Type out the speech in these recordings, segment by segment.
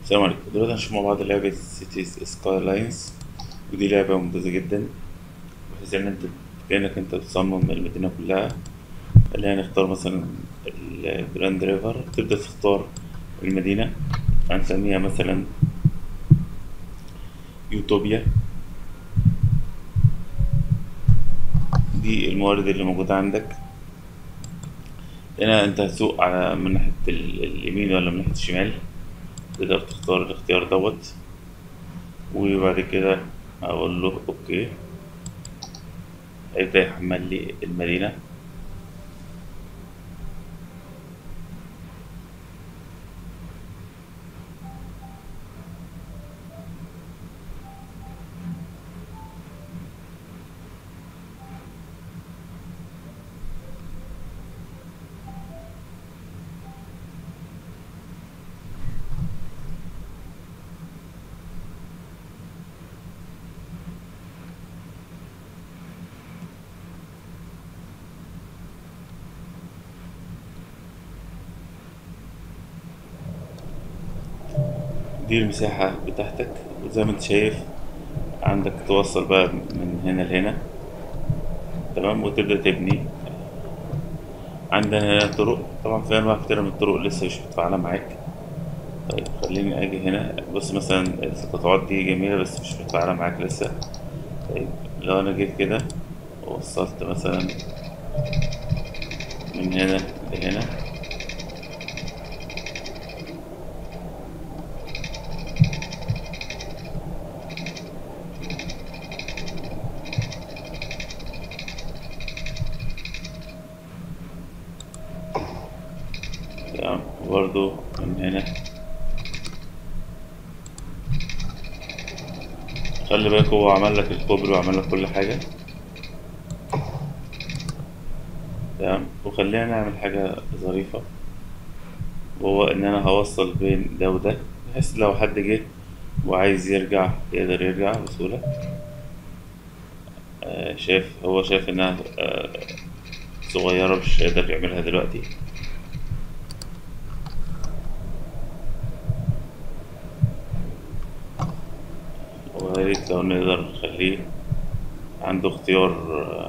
السلام عليكم دلوقتي هنشوف مع بعض لعبة سيتيز سكاي لاينز ودي لعبة ممتازة جدا بحيث إن أنت كأنك أنت بتصمم المدينة كلها خلينا نختار مثلا الجراند ريفر تبدأ تختار المدينة هنسميها مثلا يوتوبيا دي الموارد اللي موجودة عندك هنا انت هتسوق على من ناحية ال- اليمين ولا من ناحية الشمال تقدر تختار الاختيار دوت وبعد كده اقول له اوكي هيبدأ يحمل لي المدينة دي المساحة بتاعتك وزي ما انت شايف عندك توصل بقى من هنا لهنا تمام وتبدأ تبني عندنا هنا طرق طبعا في انواع كتيرة من الطرق لسه مش متفاعلة معاك طيب خليني اجي هنا بص مثلا القطعات دي جميلة بس مش متفاعلة معاك لسه طيب لو انا جيت كده ووصلت مثلا من هنا لهنا تمام وبرضو من هنا خلي بالك هو عمل لك الكوبري وعمل لك كل حاجة تمام وخلينا نعمل حاجة ظريفة وهو إن أنا هوصل بين ده وده بحيث لو حد جه وعايز يرجع يقدر يرجع بسهولة آه شايف هو شايف إنها آه صغيرة مش هيقدر يعملها دلوقتي ويا ريت لو نقدر نخليه عنده اختيار آه،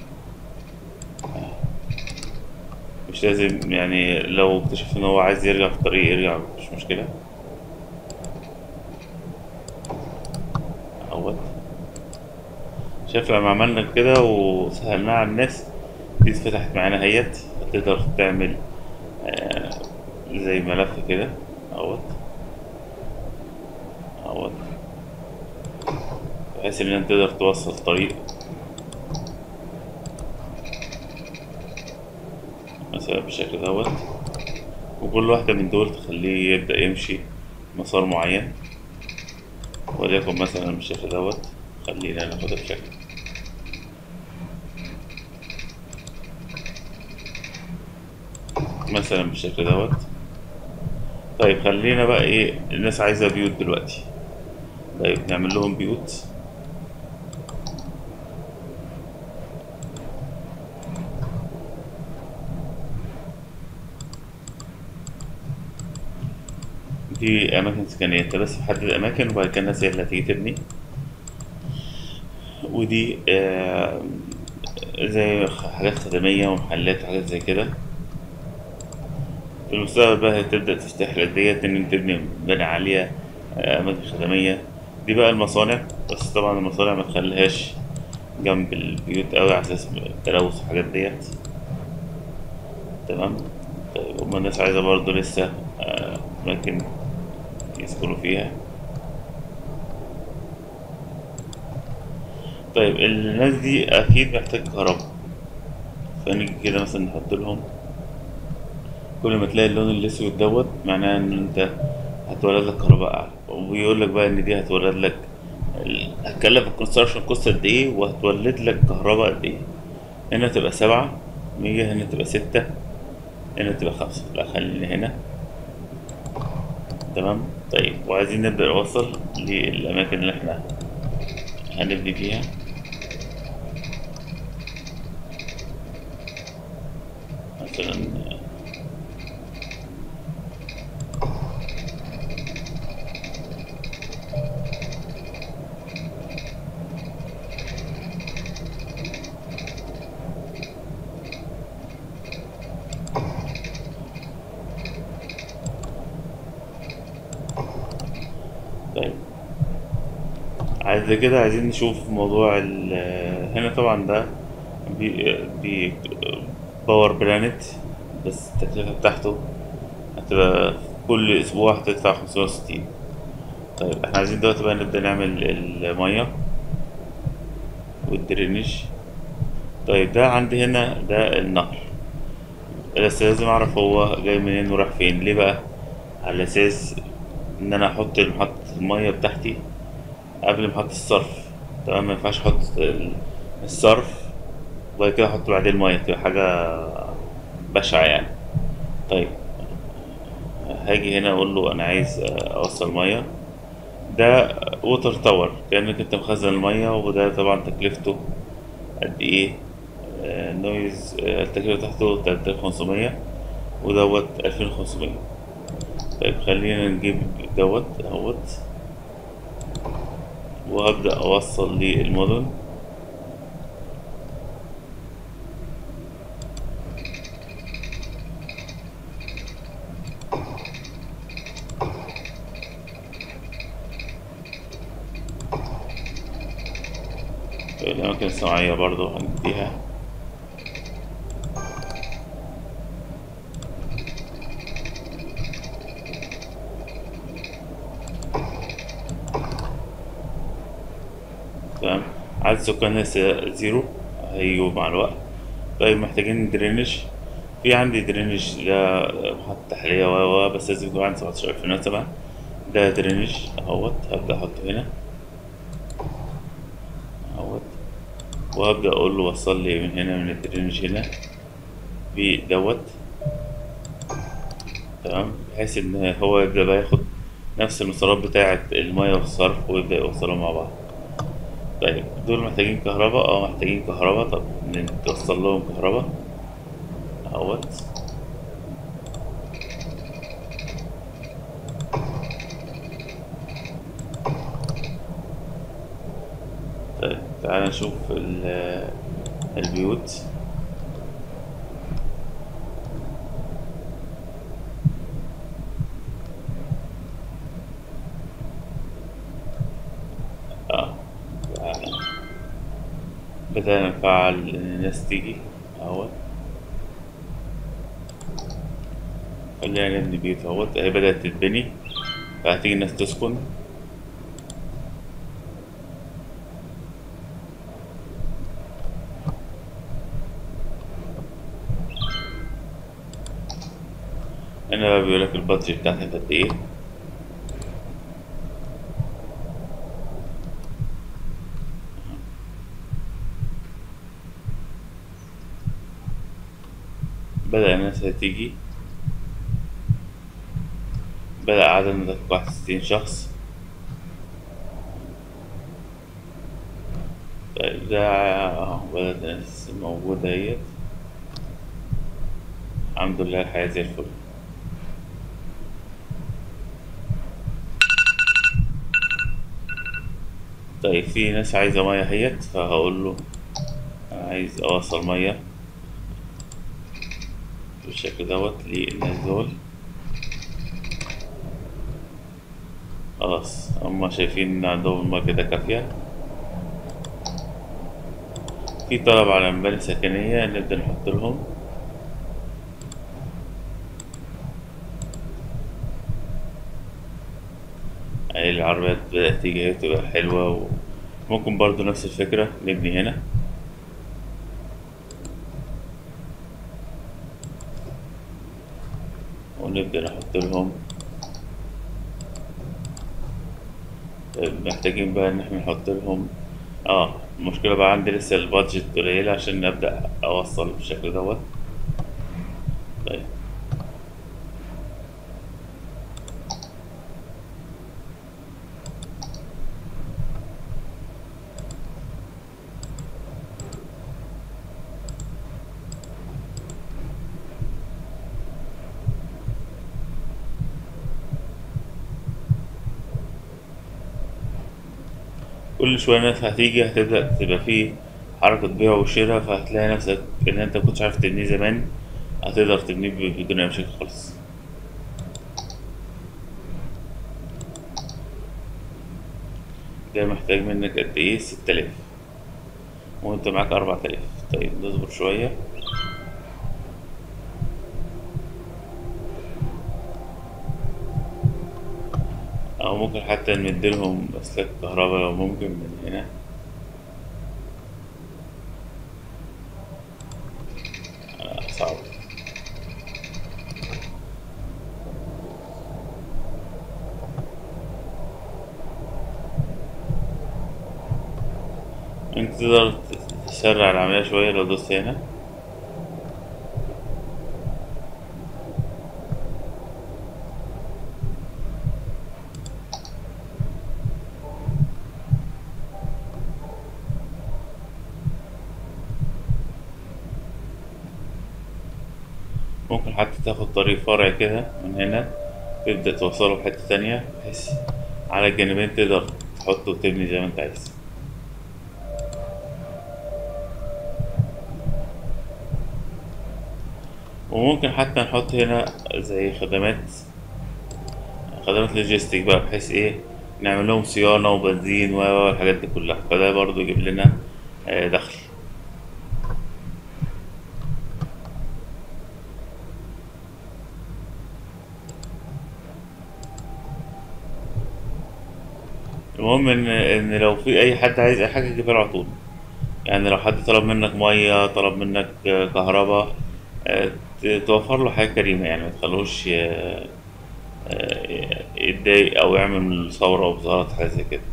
مش لازم يعني لو اكتشف ان هو عايز يرجع في الطريق يرجع مش مشكلة اهوت شايف لما عملنا كده وسهلناها على الناس دي اتفتحت معانا اهيت تقدر تعمل آه، زي ملف كده اهوت اهوت بحيث ان انت تقدر توصل طريق مثلا بالشكل دوت وكل واحدة من دول تخليه يبدأ يمشي مسار معين وليكن مثلا بالشكل دوت خلينا ناخدها بشكل مثلا بالشكل دوت طيب خلينا بقى ايه الناس عايزة بيوت دلوقتي طيب نعمل لهم بيوت دي أماكن سكنية أنت بس محدد أماكن وبعد كده الناس هي اللي هتيجي تبني ودي آه زي حاجات خدمية ومحلات وحاجات زي كده في المستقبل بقى هتبدأ تفتح لك ديت إن أنت تبني مباني عالية آه، أماكن خدمية دي بقى المصانع بس طبعا المصانع ما تخليهاش جنب البيوت أوي على أساس التلوث والحاجات ديت تمام طيب هما الناس عايزة برضه لسه آه، أماكن يسكنوا فيها طيب الناس دي أكيد محتاج كهرباء فنيجي كده مثلا نحط لهم كل ما تلاقي اللون الأسود دوت معناه إن أنت هتولد لك كهرباء أعلى وبيقول لك بقى إن دي هتولد لك ال- هتكلف الكونستراكشن كوست قد إيه وهتولد لك كهرباء قد إيه هنا تبقى سبعة مية هنا تبقى ستة هنا تبقى خمسة لا خلينا هنا تمام طيب وعايزين نبدأ نوصل للأماكن اللي احنا هنبني فيها مثلا طيب عايز كده عايزين نشوف موضوع ال هنا طبعا ده بي, بي باور بلانت بس التكلفة بتاعته هتبقى كل أسبوع هتدفع خمسمية وستين طيب احنا عايزين دلوقتي بقى نبدأ نعمل المية والدرينج طيب ده عندي هنا ده النهر بس لازم اعرف هو جاي منين ورايح فين ليه بقى على اساس ان انا احط محطة المية بتاعتي قبل محطة الصرف تمام مينفعش احط ال- الصرف وبعد كده احط بعدين المية تبقى حاجة بشعة يعني طيب هاجي هنا اقول له انا عايز اوصل مية ده ووتر تاور كأنك انت مخزن المية وده طبعا تكلفته قد ايه آه، نويز آه، التكلفة بتاعته تلاتة آلاف خمسمية ودوت ألفين خمسمية طيب خلينا نجيب دوت اهوت وهبدأ أوصل للمدن الأماكن الصناعية برضو هنديها تمام عدد سكان لسه زيرو هيجوا مع الوقت طيب محتاجين درينج في عندي درينج ده محطة تحلية و و بس لازم يكون عندي سبعتاشر ألفين وسبعة ده درينج اهوت هبدأ أحطه هنا اهوت وهبدأ أقول له وصل لي من هنا من الدرينج هنا بدوت تمام بحيث إن هو يبدأ بقى ياخد نفس المسارات بتاعة المية والصرف ويبدأ يوصلهم مع بعض طيب دول محتاجين كهرباء اه محتاجين كهرباء طب نوصل لهم كهرباء اهوت طيب تعالى نشوف ال- البيوت اه تعالى. بدأنا نفعل إن الناس تيجي اهوت خلينا نبني بيوت اهوت اهي بدأت تتبني فهتيجي الناس تسكن هنا بقى بيقولك البادجت بتاعتك قد ايه بدأ الناس هتيجي بدأ عدد من واحد وستين شخص طيب ده اه بدأت الناس موجودة اهيت الحمد لله الحياة زي الفل طيب في ناس عايزة مية اهيت فهقول له أنا عايز أوصل مية بالشكل دوت للناس دول خلاص هما شايفين إن عندهم المية كده كافية في طلب على مباني سكنية نبدأ نحط لهم أهي العربيات بدأت تيجي اهي تبقى حلوة وممكن برضو نفس الفكرة نبني هنا ونبدأ نحط لهم طيب محتاجين بقى إن احنا نحط لهم اه المشكلة بقى عندي لسه البادجت قليلة عشان أبدأ أوصل بالشكل دوت طيب كل شوية ناس هتيجي هتبدأ تبقى فيه حركة بيع وشراء فهتلاقي نفسك إن أنت مكنتش عارف تبنيه زمان هتقدر تبنيه ب- بدون أي مشاكل خالص ده محتاج منك قد ايه ستة آلاف وانت معاك أربعة آلاف طيب نصبر شوية أو ممكن حتى نمدلهم أسلاك كهرباء لو ممكن من هنا آه، صعب انت تقدر تسرع العملية شوية لو دوست هنا ممكن حتى تاخد طريق فرعي كده من هنا تبدأ توصله لحتة تانية بحيث على الجانبين تقدر تحط وتبني زي ما انت عايز وممكن حتى نحط هنا زي خدمات خدمات لوجيستيك بقى بحيث ايه نعمل لهم صيانة وبنزين و و الحاجات دي كلها فده برضو يجيب لنا آه، دخل المهم ان ان لو في اي حد عايز اي حاجه يجيبها له على طول يعني لو حد طلب منك ميه طلب منك آه، كهرباء آه، ت- توفر له حاجه كريمه يعني ما تخلوش ي- آه، يتضايق او يعمل ثوره او بزارات حاجه زي كده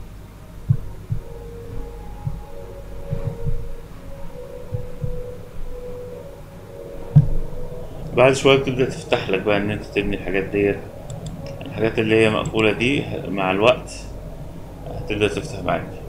بعد شويه بتبدا تفتح لك بقى ان انت تبني الحاجات ديت الحاجات اللي هي مقفوله دي مع الوقت هتبدا تفتح معاك